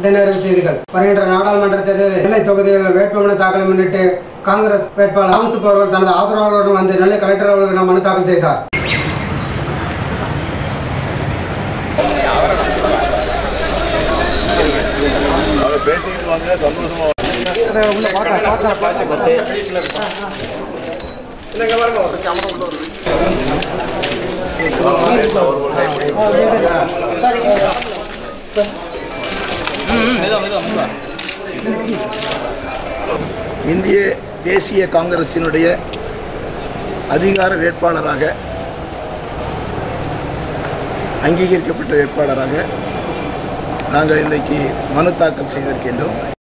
தினகரன் செய்திகள் வருகின்ற நாடாளுமன்ற தேர்தலில் நெல்லை தொகுதிகளில் வேட்புமனு தாக்கலை முன்னிட்டு காங்கிரஸ் வேட்பாளர் ராமசுப்பு அவர்கள் தனது ஆதரவாளருடன் வந்து நெல்லை கலெக்டர் அவர்களிடம் மனு தாக்கல் செய்தார் அவங்க பேசிக்கிட்டு வாங்க சந்தோஷமா வாங்க. இந்திய தேசிய காங்கிரசினுடைய அதிகார வேட்பாளராக அங்கீகரிக்கப்பட்ட வேட்பாளராக நாங்கள் இன்றைக்கு மனு தாக்கல் செய்திருக்கின்றோம்